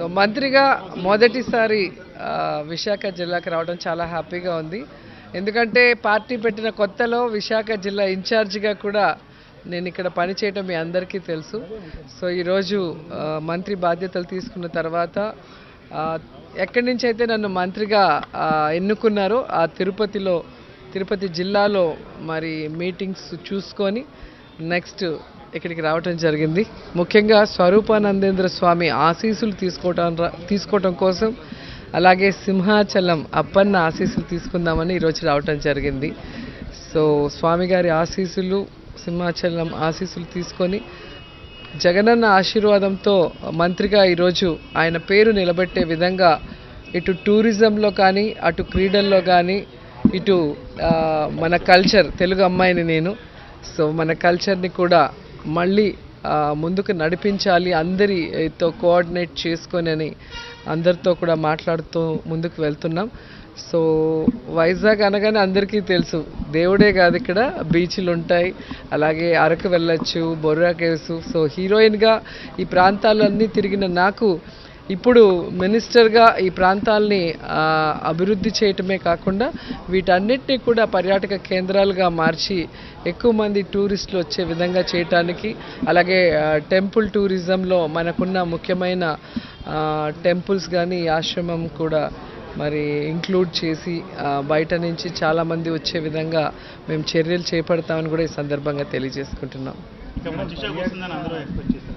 మంత్రిగా మొదటిసారి ఆ, విశాఖ జిల్లాకి రావడం చాలా హ్యాపీగా ఉంది ఎందుకంటే పార్టీ పెట్టిన కొత్తలో విశాఖ జిల్లా ఇన్ఛార్జిగా కూడా నేను ఇక్కడ పనిచేయటం మీ అందరికీ తెలుసు సో ఈరోజు ఆ, మంత్రి బాధ్యతలు తీసుకున్న తర్వాత ఆ, ఎక్కడి నుంచి అయితే నన్ను మంత్రిగా ఆ, ఎన్నుకున్నారో ఆ తిరుపతిలో తిరుపతి జిల్లాలో మరి మీటింగ్స్ చూసుకొని నెక్స్ట్ ఇక్కడికి రావటం జరిగింది ముఖ్యంగా స్వరూపానందేంద్ర స్వామి ఆశీస్సులు తీసుకోవటం రా- తీసుకోవటం కోసం అలాగే సింహాచలం అప్పన్న ఆశీస్సులు తీసుకుందామని ఈరోజు రావటం జరిగింది సో స్వామి గారి ఆశీస్సులు సింహాచలం ఆశీస్సులు తీసుకొని జగనన్న ఆశీర్వాదంతో మంత్రిగా ఈరోజు ఆయన పేరు నిలబెట్టే విధంగా ఇటు టూరిజంలో కానీ అటు క్రీడల్లో కానీ ఇటు ఆ, మన కల్చర్ తెలుగు అమ్మాయిని నేను సో మన కల్చర్ని కూడా మళ్ళీ ఆ, ముందుకు నడిపించాలి అందరితో కోఆర్డినేట్ చేసుకొని అని అందరితో కూడా మాట్లాడుతూ ముందుకు వెళ్తున్నాం సో వైజాగ్ అనగానే అందరికీ తెలుసు దేవుడే కాదు ఇక్కడ బీచ్లు ఉంటాయి అలాగే అరకు వెళ్ళొచ్చు బొర్రా కేవ్స్ సో హీరోయిన్గా ఈ ప్రాంతాలన్నీ తిరిగిన నాకు ఇప్పుడు మినిస్టర్గా ఈ ప్రాంతాల్ని ఆ, అభివృద్ధి చేయటమే కాకుండా వీటన్నిటిని కూడా పర్యాటక కేంద్రాలుగా మార్చి ఎక్కువ మంది టూరిస్టులు వచ్చే విధంగా చేయటానికి అలాగే ఆ, టెంపుల్ టూరిజంలో మనకున్న ముఖ్యమైన ఆ, టెంపుల్స్ కానీ ఈ ఆశ్రమం కూడా మరి ఇంక్లూడ్ చేసి ఆ, బయట నుంచి చాలామంది వచ్చే విధంగా మేము చర్యలు చేపడతామని కూడా ఈ సందర్భంగా తెలియజేసుకుంటున్నాం ఇంకా మంచి షాప్ వస్తుందని అందరూ ఎక్స్పెక్ట్ చేశారు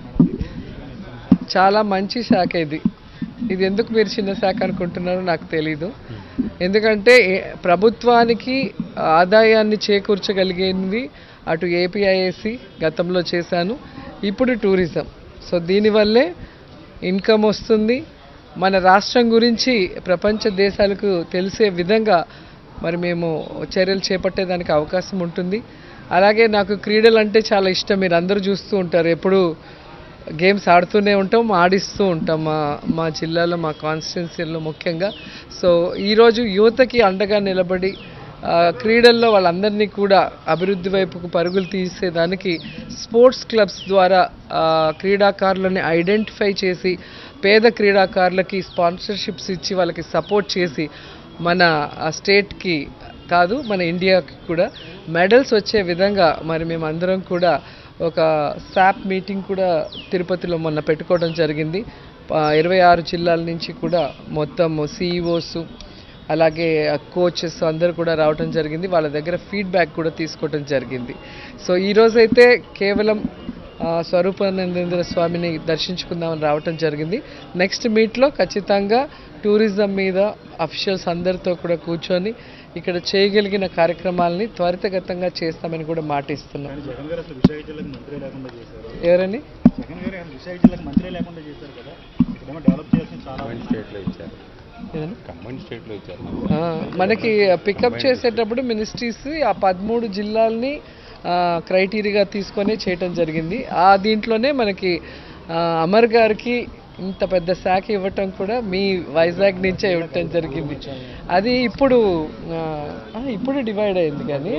మేడం చాలా మంచి శాఖ ఇది ఇది ఎందుకు మీరు చిన్న శాఖ అనుకుంటున్నారో నాకు తెలీదు ఎందుకంటే ఏ- ప్రభుత్వానికి ఆదాయాన్ని చేకూర్చగలిగేది అటు ఏపీఐఏసి గతంలో చేశాను ఇప్పుడు టూరిజం సో దీనివల్లే ఇన్కమ్ వస్తుంది మన రాష్ట్రం గురించి ప్రపంచ దేశాలకు తెలిసే విధంగా మరి మేము చర్యలు చేపట్టేదానికి అవకాశం ఉంటుంది అలాగే నాకు క్రీడలు అంటే చాలా ఇష్టం మీరు అందరూ చూస్తూ ఉంటారు ఎప్పుడు గేమ్స్ ఆడుతూనే ఉంటాం ఆడిస్తూ ఉంటాం మా మా జిల్లాలో మా కాన్స్టిట్యున్సీలో ముఖ్యంగా సో ఈరోజు యువతకి అండగా నిలబడి ఆ, క్రీడల్లో వాళ్ళందరినీ కూడా అభివృద్ధి వైపుకు పరుగులు తీసేదానికి స్పోర్ట్స్ క్లబ్స్ ద్వారా ఆ, క్రీడాకారులని ఐడెంటిఫై చేసి పేద క్రీడాకారులకి స్పాన్సర్షిప్స్ ఇచ్చి వాళ్ళకి సపోర్ట్ చేసి మన స్టేట్కి కాదు మన ఇండియాకి కూడా మెడల్స్ వచ్చే విధంగా మరి మేము అందరం కూడా ఒక శాప్ మీటింగ్ కూడా తిరుపతిలో మొన్న పెట్టుకోవడం జరిగింది ఇరవై ఆరు జిల్లాల నుంచి కూడా మొత్తం సిఇఓస్ అలాగే కోచెస్ అందరూ కూడా రావడం జరిగింది వాళ్ళ దగ్గర ఫీడ్బ్యాక్ కూడా తీసుకోవడం జరిగింది సో ఈరోజైతే కేవలం ఆ, స్వరూపానందేంద్ర స్వామిని దర్శించుకుందామని రావటం జరిగింది నెక్స్ట్ మీట్లో ఖచ్చితంగా టూరిజం మీద అఫీషియల్స్ అందరితో కూడా కూర్చొని ఇక్కడ చేయగలిగిన కార్యక్రమాలని త్వరితగతంగా చేస్తామని కూడా మాటిస్తున్నాం కానీ జగన్ గారు అసలు విశాఖ జిల్లాకు మంత్రి లేకుండా చేశారు ఎవరని జగన్ గారు అసలు విశాఖ జిల్లాకు మంత్రి లేకుండా చేశారు కదా ఇక్కడేమో డెవలప్ చేయాల్సిన చాలా ఖమ్మం ఉంది. స్టేట్లో ఇచ్చారు ఏదని? ఖమ్మం స్టేట్లో ఇచ్చారు ఆ, మనకి పికప్ చేసేటప్పుడు మినిస్ట్రీస్ ఆ పదమూడు జిల్లాల్ని క్రైటీరియాగా తీసుకొని చేయటం జరిగింది ఆ దీంట్లోనే మనకి ఆ, అమర్ గారికి ఇంత పెద్ద శాఖ ఇవ్వటం కూడా మీ వైజాగ్ నుంచే ఇవ్వటం జరిగింది అది ఇప్పుడు ఆ, ఆ, ఇప్పుడు డివైడ్ అయింది కానీ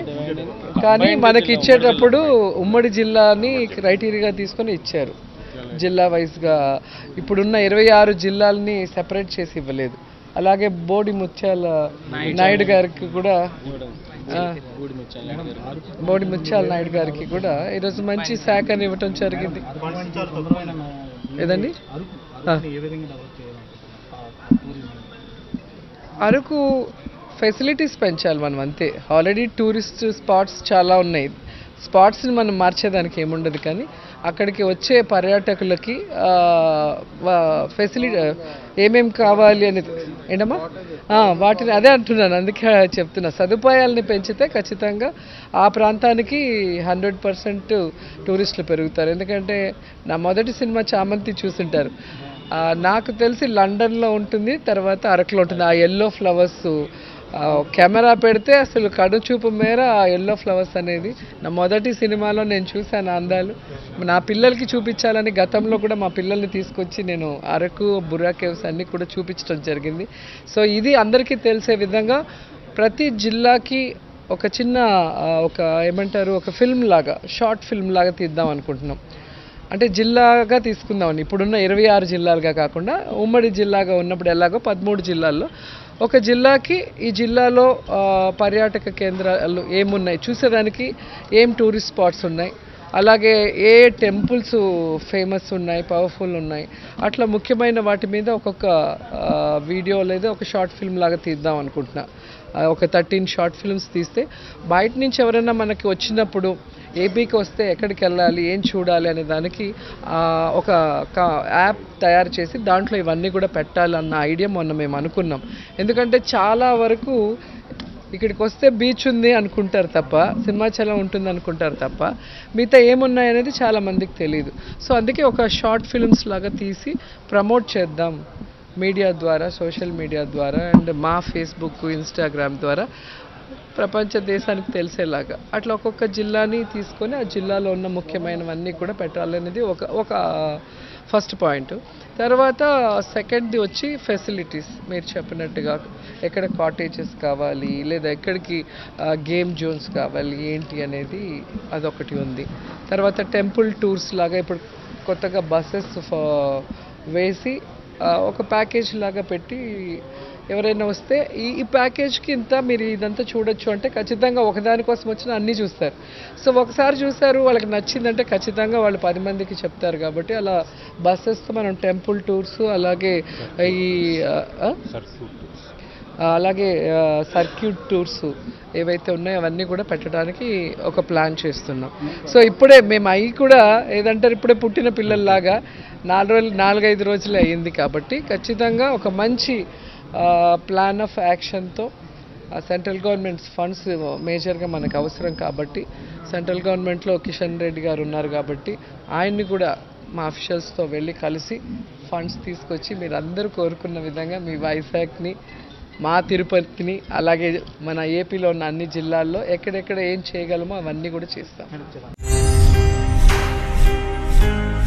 కానీ మనకి ఇచ్చేటప్పుడు ఉమ్మడి జిల్లాని క్రైటీరియాగా తీసుకొని ఇచ్చారు జిల్లా వైజ్గా ఇప్పుడున్న ఇరవై ఆరు జిల్లాల్ని సెపరేట్ చేసి ఇవ్వలేదు అలాగే బోడి ముత్యాల నాయుడు గారికి కూడా ఆ, బోడి ముత్యాల నాయుడు గారికి కూడా ఈరోజు మంచి శాఖని ఇవ్వటం జరిగింది కాన్స్టిట్యూన్సీ చాలా తక్కువైన ఏదండి ఆ. ఏ విధంగా డెవలప్ చేయాలనుకుంటున్నారు ఆ టూరిజం అరకు ఫెసిలిటీస్ పెంచాలి మనం అంతే ఆల్రెడీ టూరిస్ట్ స్పాట్స్ చాలా ఉన్నాయి స్పాట్స్ని మనం మార్చేదానికి ఏముండదు కానీ అక్కడికి వచ్చే పర్యాటకులకి ఫెసిలిటీ ఏమేం కావాలి అనేది ఏంటమ్మా ఆ, వాటిని అదే అంటున్నాను అందుకే చెప్తున్నా సదుపాయాలని పెంచితే ఖచ్చితంగా ఆ ప్రాంతానికి హండ్రెడ్ పర్సెంట్ టూరిస్టులు పెరుగుతారు ఎందుకంటే నా మొదటి సినిమా చామంతి చూసుంటారు ఆ, నాకు తెలిసి లండన్లో ఉంటుంది తర్వాత అరకులో ఉంటుంది ఆ ఎల్లో ఫ్లవర్స్ కెమెరా పెడితే అసలు కడుచూపు మేర ఆ ఎల్లో ఫ్లవర్స్ అనేది నా మొదటి సినిమాలో నేను చూశాను ఆ అందాలు నా పిల్లలకి చూపించాలని గతంలో కూడా మా పిల్లల్ని తీసుకొచ్చి నేను అరకు బుర్రా కేవ్స్ అన్నీ కూడా చూపించడం జరిగింది సో ఇది అందరికీ తెలిసే విధంగా ప్రతి జిల్లాకి ఒక చిన్న ఆ, ఒక ఏమంటారు ఒక ఫిల్మ్ లాగా షార్ట్ ఫిల్మ్ లాగా తీద్దాం అనుకుంటున్నాం అంటే జిల్లాగా తీసుకుందామని ఇప్పుడున్న ఇరవై ఆరు జిల్లాలుగా కాకుండా ఉమ్మడి జిల్లాగా ఉన్నప్పుడు ఎలాగో పదమూడు జిల్లాల్లో ఒక జిల్లాకి ఈ జిల్లాలో ఆ, పర్యాటక కేంద్రాలు ఏమున్నాయి చూసేదానికి ఏం టూరిస్ట్ స్పాట్స్ ఉన్నాయి అలాగే ఏ టెంపుల్స్ ఫేమస్ ఉన్నాయి పవర్ఫుల్ ఉన్నాయి అట్లా ముఖ్యమైన వాటి మీద ఒక్కొక్క ఆ, వీడియో లేదా ఒక షార్ట్ ఫిల్మ్ లాగా తీద్దాం అనుకుంటున్నా ఆ, ఒక థర్టీన్ షార్ట్ ఫిల్మ్స్ తీస్తే బయట నుంచి ఎవరైనా మనకి వచ్చినప్పుడు ఏపీకి వస్తే ఎక్కడికి వెళ్ళాలి ఏం చూడాలి అనే దానికి ఆ, ఒక క- యాప్ తయారు చేసి దాంట్లో ఇవన్నీ కూడా పెట్టాలన్న ఐడియా మొన్న మేము అనుకున్నాం ఎందుకంటే చాలా వరకు ఇక్కడికి వస్తే బీచ్ ఉంది అనుకుంటారు తప్ప సింహాచలం ఉంటుంది అనుకుంటారు తప్ప మిగతా ఏమున్నాయి అనేది చాలా మందికి తెలియదు సో అందుకే ఒక షార్ట్ ఫిల్మ్స్ లాగా తీసి ప్రమోట్ చేద్దాం మీడియా ద్వారా సోషల్ మీడియా ద్వారా అండ్ మా ఫేస్బుక్ ఇన్స్టాగ్రామ్ ద్వారా ప్రపంచ దేశానికి తెలిసేలాగా అట్లా ఒక్కొక్క జిల్లాని తీసుకొని ఆ జిల్లాలో ఉన్న ముఖ్యమైనవన్నీ కూడా పెట్టాలనేది ఒక ఒక ఫస్ట్ పాయింట్ తర్వాత సెకండ్ది వచ్చి ఫెసిలిటీస్ మీరు చెప్పినట్టుగా ఎక్కడ కాటేజెస్ కావాలి లేదా ఎక్కడికి గేమ్ జోన్స్ కావాలి ఏంటి అనేది అదొకటి ఉంది తర్వాత టెంపుల్ టూర్స్ లాగా ఇప్పుడు కొత్తగా బస్సెస్ వేసి ఆ, ఒక ప్యాకేజ్ లాగా పెట్టి ఎవరైనా వస్తే ఈ ఈ ప్యాకేజ్కి ఇంత మీరు ఇదంతా చూడొచ్చు అంటే ఖచ్చితంగా ఒకదానికోసం వచ్చిన అన్నీ చూస్తారు సో ఒకసారి చూస్తారు వాళ్ళకి నచ్చిందంటే ఖచ్చితంగా వాళ్ళు పది మందికి చెప్తారు కాబట్టి అలా బస్సెస్తో మనం టెంపుల్ టూర్స్ అలాగే ఈ ఆ, ఆ? ఆ, అలాగే సర్క్యూట్ టూర్స్ ఏవైతే ఉన్నాయో అవన్నీ కూడా పెట్టడానికి ఒక ప్లాన్ చేస్తున్నాం సో ఇప్పుడే మేము అవి కూడా ఏదంటారు ఇప్పుడే పుట్టిన పిల్లల్లాగా నాలుగు రోజులు నాలుగైదు రోజులే అయ్యింది కాబట్టి ఖచ్చితంగా ఒక మంచి ప్లాన్ ఆఫ్ యాక్షన్తో సెంట్రల్ గవర్నమెంట్ ఫండ్స్ మేజర్గా మనకు అవసరం కాబట్టి సెంట్రల్ గవర్నమెంట్లో కిషన్ రెడ్డి గారు ఉన్నారు కాబట్టి ఆయన్ని కూడా మా అఫీషియల్స్తో వెళ్ళి కలిసి ఫండ్స్ తీసుకొచ్చి మీరు అందరూ కోరుకున్న విధంగా మీ వైజాగ్ని మా తిరుపతిని అలాగే మన ఏపీలో ఉన్న అన్ని జిల్లాల్లో ఎక్కడెక్కడ ఏం చేయగలమో అవన్నీ కూడా చేస్తాం మేడం చెప్పండి